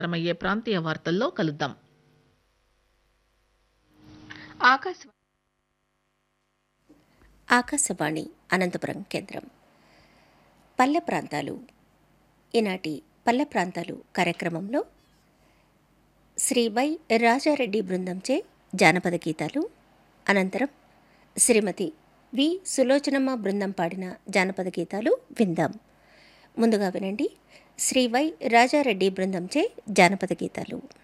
ప్రసారమయ్యే ప్రాంతీయ వార్తల్లో కలుద్దాం ఆకాశవాణి ఆకాశవాణి అనంతపురం కేంద్రం పల్లె ప్రాంతాలు ఈనాటి పల్లె ప్రాంతాలు కార్యక్రమంలో శ్రీ వై రాజారెడ్డి బృందంచే జానపద గీతాలు అనంతరం శ్రీమతి వి సులోచనమ్మ బృందం పాడిన జానపద గీతాలు విందాం ముందుగా వినండి శ్రీ వై రాజారెడ్డి బృందంచే జానపద గీతాలు